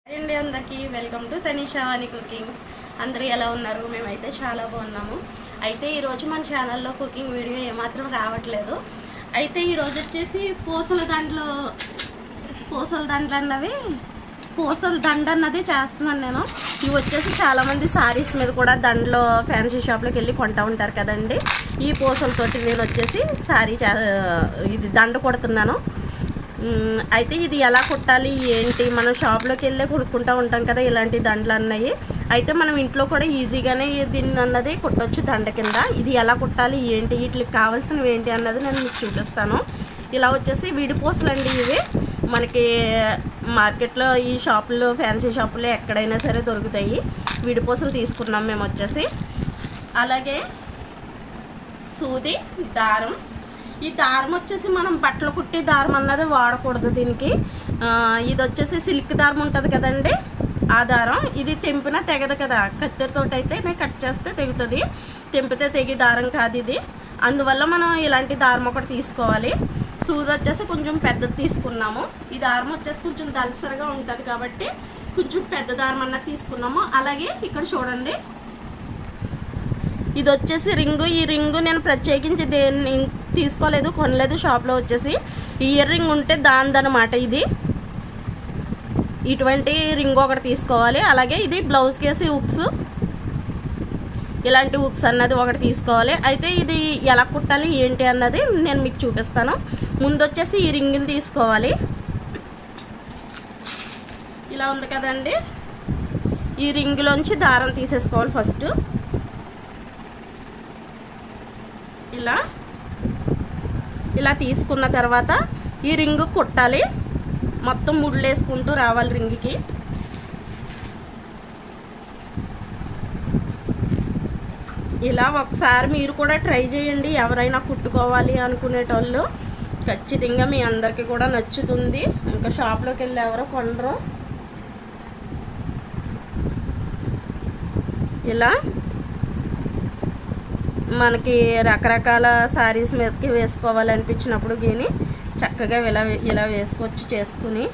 Hi అండి అందరికీ welcome to Tanisha అని కుకింగ్స్ అందరూ ఎలా ఉన్నారు మేమైతే చాలా బాగున్నాము అయితే ఈరోజు మన ఛానల్లో కుకింగ్ వీడియో ఏమాత్రం రావట్లేదు అయితే ఈరోజు వచ్చేసి పూసల దండలో పూసల దండలు అన్నవి పూసల దండ అన్నది చేస్తున్నాను నేను ఇవి వచ్చేసి చాలామంది సారీస్ మీద కూడా దండలో ఫ్యాన్సీ షాప్లోకి వెళ్ళి కొంటా ఉంటారు కదండి ఈ పూసలతోటి నేను వచ్చేసి సారీ చే ఇది దండ కొడుతున్నాను మ్మ్, అయితే ఇది ఎలా కుట్టాలి ఏంటి మనం షాప్లోకి వెళ్ళే కొనుక్కుంటూ ఉంటాం కదా ఇలాంటి దండలు అన్నవి అయితే మనం ఇంట్లో కూడా ఈజీగానే దీన్ని అన్నది కుట్టొచ్చు దండ కింద ఇది ఎలా కుట్టాలి ఏంటి వీటికి కావాల్సినవి ఏంటి అన్నది నేను మీకు చూపిస్తాను ఇలా వచ్చేసి విడిపోసలు అండి ఇవి మనకి మార్కెట్లో ఈ షాపుల్లో ఫ్యాన్సీ షాపుల్లో ఎక్కడైనా సరే దొరుకుతాయి విడిపోసలు తీసుకున్నాం మేము వచ్చేసి అలాగే సూది దారం ఈ దారం వచ్చేసి మనం బట్టలు కుట్టి దారం అన్నది వాడకూడదు దీనికి ఆ, ఇది వచ్చేసి సిల్క్ దారం ఉంటుంది కదండి ఆ దారం ఇది తెంపినా తెగదు కదా కత్తెరతో అయితే నేను కట్ చేస్తే తెగుతుంది తెంపితే తెగి దారం కాదు ఇది అందువల్ల మనం ఇలాంటి దారం ఒకటి తీసుకోవాలి సూది వచ్చేసి కొంచెం పెద్దది తీసుకున్నాము ఈ దారం వచ్చేసి కొంచెం దలసరిగా ఉంటుంది కాబట్టి కొంచెం పెద్ద దారం అన్నది తీసుకున్నాము అలాగే ఇక్కడ చూడండి ఇది వచ్చేసి రింగు ఈ రింగు నేను ప్రత్యేకించి దేన్ని తీసుకోలేదు కొనలేదు షాప్లో వచ్చేసి ఈ ఇయర్ రింగ్ ఉంటే దానిదనమాట ఇది ఇటువంటి రింగ్ ఒకటి తీసుకోవాలి అలాగే ఇది బ్లౌజ్ కేసి ఉక్స్ ఇలాంటి ఉక్స్ అన్నది ఒకటి తీసుకోవాలి అయితే ఇది ఎలా కుట్టాలి ఏంటి అన్నది నేను మీకు చూపిస్తాను ముందు వచ్చేసి ఈ రింగ్ని తీసుకోవాలి ఇలా ఉంది కదండి ఈ రింగులోంచి దారం తీసేసుకోవాలి ఫస్ట్ ఇలా ఇలా తీసుకున్న తర్వాత ఈ రింగ్ కుట్టాలి మొత్తం ముళ్ళు వేసుకుంటూ రావాలి రింగ్కి ఇలా ఒకసారి మీరు కూడా ట్రై చేయండి ఎవరైనా కుట్టుకోవాలి అనుకునేటోళ్ళు ఖచ్చితంగా మీ అందరికీ కూడా నచ్చుతుంది ఇంకా షాప్లోకి వెళ్ళి ఎవరో కొనరు ఇలా మనకి రకరకాల శారీస్ మీదకి వేసుకోవాలనిపించినప్పుడు గీని చక్కగా ఇలా ఇలా వేసుకోవచ్చు చేసుకుని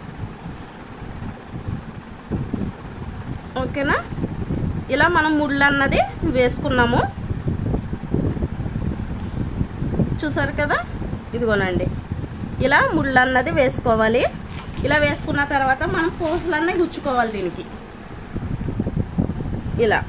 ఓకేనా ఇలా మనం ముళ్ళు అన్నది వేసుకున్నాము చూసారు కదా ఇదిగోనండి ఇలా ముళ్ళు అన్నది వేసుకోవాలి ఇలా వేసుకున్న తర్వాత మనం పూసలన్నీ గుచ్చుకోవాలి దీనికి ఇలా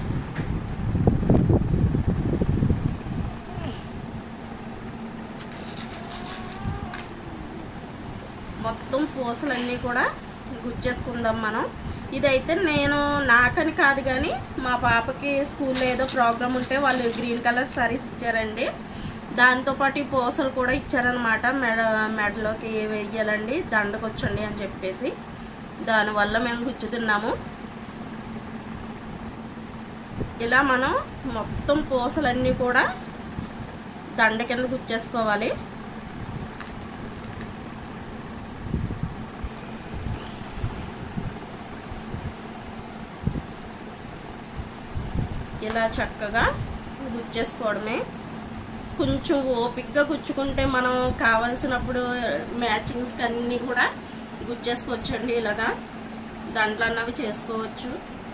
మొత్తం పూసలన్నీ కూడా గుచ్చేసుకుందాం మనం ఇదైతే నేను నాకని కాదు కానీ మా పాపకి స్కూల్లో ఏదో ప్రోగ్రామ్ ఉంటే వాళ్ళు గ్రీన్ కలర్ సారీస్ ఇచ్చారండి దాంతోపాటు ఈ పూసలు కూడా ఇచ్చారనమాట మెడ మెడలోకి వేయాలండి దండకొచ్చండి అని చెప్పేసి దానివల్ల మేము గుచ్చుతున్నాము ఇలా మనం మొత్తం పూసలన్నీ కూడా దండ కింద గుచ్చేసుకోవాలి ఇలా చక్కగా గుచ్చేసుకోవడమే కొంచెం ఓపిక్గా గుచ్చుకుంటే మనం కావలసినప్పుడు మ్యాచింగ్స్కి అన్నీ కూడా గుచ్చేసుకోవచ్చండి ఇలాగా దండలు అన్నవి చేసుకోవచ్చు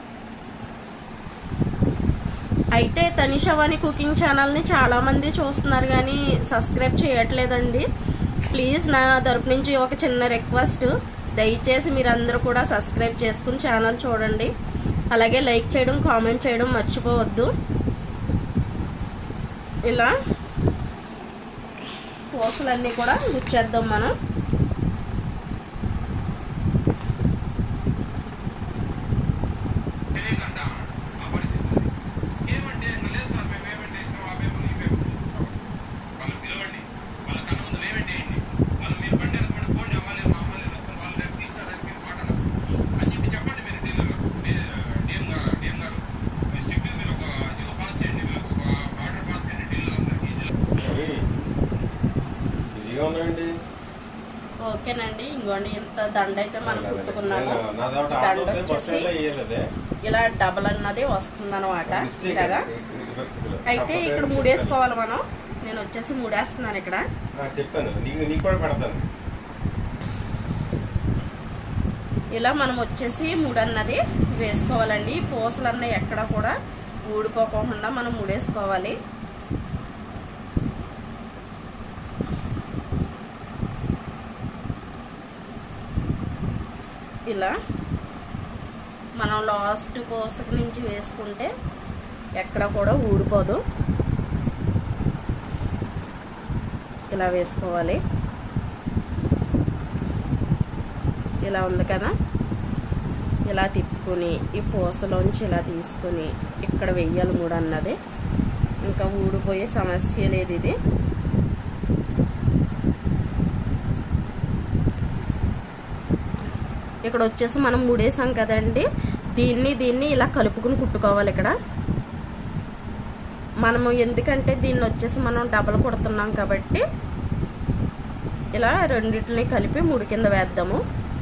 అయితే తనిషవాణి కుకింగ్ ఛానల్ని చాలామంది చూస్తున్నారు కానీ సబ్స్క్రైబ్ చేయట్లేదండి ప్లీజ్ నా తరపు నుంచి ఒక చిన్న రిక్వెస్ట్ దయచేసి మీరందరూ కూడా సబ్స్క్రైబ్ చేసుకుని ఛానల్ చూడండి అలాగే లైక్ చేయడం కామెంట్ చేయడం మర్చిపోవద్దు ఇలా పూసలన్నీ కూడా గుచ్చేద్దాం మనం తెలియకంట ఆ పరిస్థితి ఏమంటే ఇంకా లేదు సార్ మేము పేమెంట్ వేసినాం ఆ పేపర్ ఈ పేపర్ వాళ్ళు పిలవండి వాళ్ళ కన్న ముందు పేమెంట్ వేయండి వాళ్ళు మీరు బండి అనుకోండి ఫోన్ అవ్వాలి మా అమ్మాయి వస్తారు వాళ్ళు రేపు తీస్తారని మీరు మాట అని చెప్పి చెప్పండి మీరు డీలర్ డిఎం గారు డిఎం గారు మీరు స్ట్రిక్ట్ మీరు ఒక జీవో పాస్ చేయండి వీళ్ళకి ఒక ఆర్డర్ పాస్ చేయండి డీలర్ అందరికీ జిల్లా అవి బిజీగా ఉన్నాయండి ఓకేనండి ఇంకోండి ఇంత దండ అయితే మనం కుట్టుకున్నాము నేను నా దాంట్లో ఈ దండ ఆటో వస్తే బస్ వచ్చేసి స్టాండ్లో వేయలేదే. ఇలా డబల్ అన్నది వస్తుంది అనమాట మిస్టేక్ ఇలాగా అది, ఈ పరిస్థితిలో. అయితే కాకపోతే ఇక్కడ మూడేసుకోవాలి మనం నేను వచ్చేసి మూడేస్తున్నాను ఇక్కడ ఆ, చెప్పాను నీకు నీకు కూడా పెడతాను ఇలా మనం వచ్చేసి మూడు అన్నది వేసుకోవాలండి ఈ పూసలన్న ఎక్కడ కూడా ఊడిపోకుండా మనం ముడేసుకోవాలి ఇలా మనం లాస్ట్ పూసక నుంచి వేసుకుంటే ఎక్కడ కూడా ఊడిపోదు ఇలా వేసుకోవాలి ఇలా ఉంది కదా ఇలా తిప్పుకొని ఈ పూసలోంచి ఇలా తీసుకొని ఇక్కడ వెయ్యాలి మూడు అన్నది ఇంకా ఊడిపోయే సమస్య లేదు ఇది ఇక్కడ వచ్చేసి మనం ముడేసాం కదండి దీన్ని దీన్ని ఇలా కలుపుకుని కుట్టుకోవాలి ఇక్కడ మనము ఎందుకంటే దీన్ని వచ్చేసి మనం డబల్ కుడుతున్నాం కాబట్టి ఇలా రెండింటిని కలిపి ముడి కింద వేద్దాము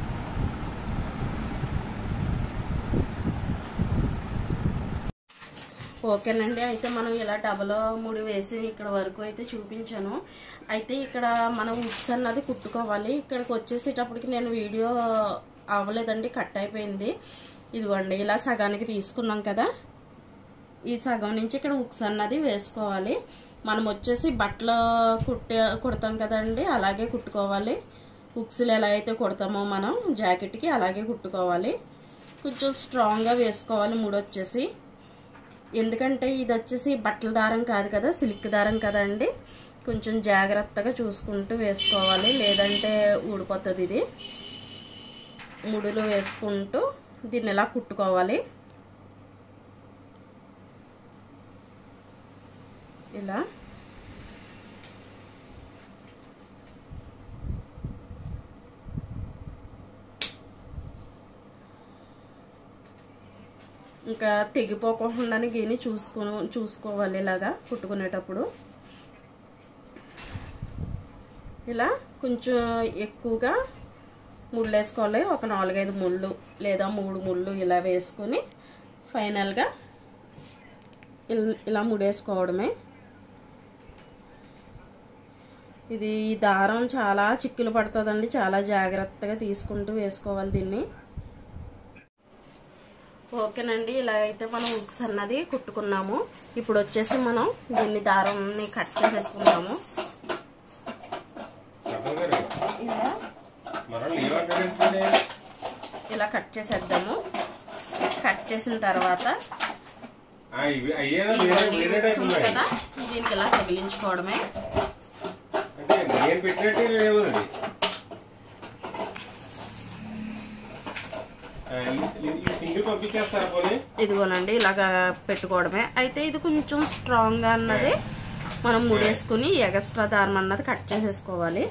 ఓకేనండి అయితే మనం ఇలా డబల్ ముడి వేసి ఇక్కడ వరకు అయితే చూపించాను అయితే ఇక్కడ మనం ఉక్స్ అన్నది కుట్టుకోవాలి ఇక్కడికి వచ్చేసేటప్పటికి నేను వీడియో అవ్వలేదండి కట్ అయిపోయింది ఇదిగోండి ఇలా సగానికి తీసుకున్నాం కదా ఈ సగం నుంచి ఇక్కడ ఉక్స్ అన్నది వేసుకోవాలి మనం వచ్చేసి బట్టలు కుట్టే కుడతాం కదండి అలాగే కుట్టుకోవాలి ఉక్స్లు ఎలా అయితే కుడతామో మనం జాకెట్కి అలాగే కుట్టుకోవాలి కొంచెం స్ట్రాంగ్గా వేసుకోవాలి మూడు వచ్చేసి ఎందుకంటే ఇది వచ్చేసి బట్టల దారం కాదు కదా సిల్క్ దారం కదండి కొంచెం జాగ్రత్తగా చూసుకుంటూ వేసుకోవాలి లేదంటే ఊడిపోతుంది ఇది ముడులు వేసుకుంటూ దీన్ని ఇలా కుట్టుకోవాలి ఇలా ఇంకా తెగిపోకుండా గిని చూసుకో చూసుకోవాలి ఇలాగా కుట్టుకునేటప్పుడు ఇలా కొంచెం ఎక్కువగా ముళ్ళు వేసుకోవాలి ఒక నాలుగైదు ముళ్ళు లేదా మూడు ముళ్ళు ఇలా వేసుకొని ఫైనల్గా ఇలా ముడేసుకోవడమే ఇది ఈ దారం చాలా చిక్కులు పడుతుందండి చాలా జాగ్రత్తగా తీసుకుంటూ వేసుకోవాలి దీన్ని ఓకేనండి ఇలా అయితే మనం ఉక్స్ అన్నది కుట్టుకున్నాము ఇప్పుడు వచ్చేసి మనం దీన్ని దారంని కట్ చేసేసుకుందాము చెప్పండి గారు ఇలా మనం ఏమంటారంటే ఇలా కట్ చేసేద్దాము కట్ చేసిన తర్వాత ఇవి అయ్యేనా ఈ వేరే బొడి వేరే ఉక్స్ టైప్ ఉంది ఉన్నాయి కదా దీనికి ఇలా తగిలించుకోవడమే అంటే నేను పెట్టినట్టే లేవు అది ఆ, ఈ- ఈ- ఈ సింగిల్ పంపించేస్తారా పోనీ ఇదిగోనండి ఇలాగా పెట్టుకోవడమే అయితే ఇది కొంచెం స్ట్రాంగ్గా అన్నది మనం ముడేసుకుని ఎగస్ట్రా దారం అన్నది కట్ చేసేసుకోవాలి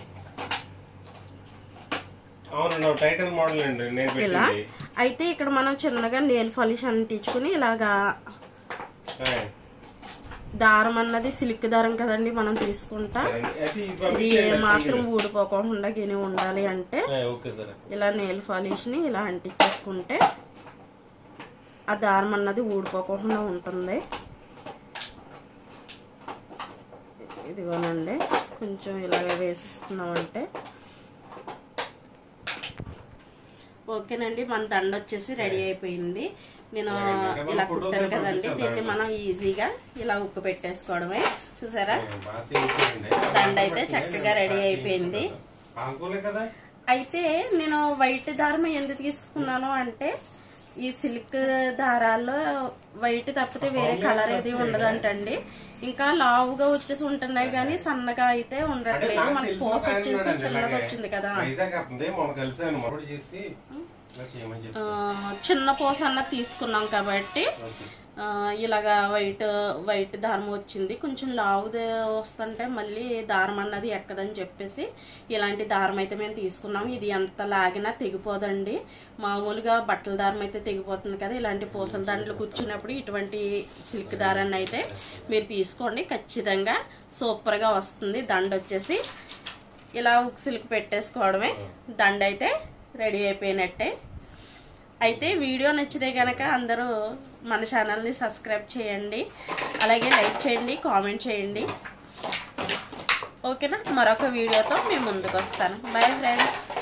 అవునండి టైటల్ మోడల్ అండి నేను ఇలా పెట్టింది అయితే ఇక్కడ మనం చిన్నగా నేల్ పాలిష్ అంటించుకుని ఇలాగా ఆ, దారం అన్నది సిల్క్ దారం కదండి మనం తీసుకుంటా సరే అండి. అయితే ఇది ఇది పంపించేయండి మాత్రం సింగిల్. ఊడిపోకుండా గిని ఉండాలి అంటే ఆ, ఓకే సరే ఇలా నెయిల్ పాలిష్ ని ఇలా అంటించేసుకుంటే ఆ దారం అన్నది ఊడిపోకుండా ఉంటుంది ఇదిగోనండి కొంచెం ఇలాగ వేసేసుకున్నామంటే ఓకేనండి మన దండ వచ్చేసి రెడీ అయిపోయింది నేను అలాగే. ఇలా ఫొటోస్ కుట్టాను ఏం కదండి పంపిస్తారు దీన్ని దాంట్లో? మనం ఈజీగా ఇలా ఉక్కు పెట్టేసుకోవడమే చూసారా ఆ, బాగా చేయించేయండి. దండ అయితే చక్కగా రెడీ అయిపోయింది. అనుకోలే కదా అయితే నేను వైట్ దారం ఎందుకు తీసుకున్నాను అంటే ఈ సిల్క్ దారాల్లో వైట్ తప్పితే వేరే కలర్ ఏది ఉండదంటండి ఇంకా లావుగా వచ్చేసి ఉంటున్నాయి కానీ సన్నగా అయితే అంటే ఉండట్లేదు నాకు మనకి తెలిసిన పోస్ ఆయన వచ్చేసి ఉన్నాడండి చిన్నగా ఇలాగే. వచ్చింది కదా వైజాగ్ వస్తుంది మొన్న కలిసాను మొదటి చేసి ఇలా చేయమని చెప్పి ఆ, చిన్న పోస్ అన్న తీసుకున్నాం కాబట్టి ఓకే. ఆ, ఇలాగా వైట్ వైట్ దారం వచ్చింది కొంచెం లావుది వస్తుంటే మళ్ళీ దారం అన్నది ఎక్కదని చెప్పేసి ఇలాంటి దారం అయితే మేము తీసుకున్నాం ఇది ఎంత లాగినా తెగిపోదండి మామూలుగా బట్టల దారం అయితే తెగిపోతుంది కదా ఇలాంటి పూసల దాంట్లో కూర్చున్నప్పుడు ఇటువంటి సిల్క్ దారాన్ని అయితే మీరు తీసుకోండి ఖచ్చితంగా సూపర్గా వస్తుంది దండ వచ్చేసి ఇలా ఒక సిల్క్ పెట్టేసుకోవడమే దండ అయితే రెడీ అయిపోయినట్టే అయితే వీడియో నచ్చితే కనుక అందరూ మన ఛానల్ని సబ్స్క్రైబ్ చేయండి అలాగే లైక్ చేయండి కామెంట్ చేయండి ఓకేనా మరొక వీడియోతో మేము ముందుకు వస్తాను బాయ్ ఫ్రెండ్స్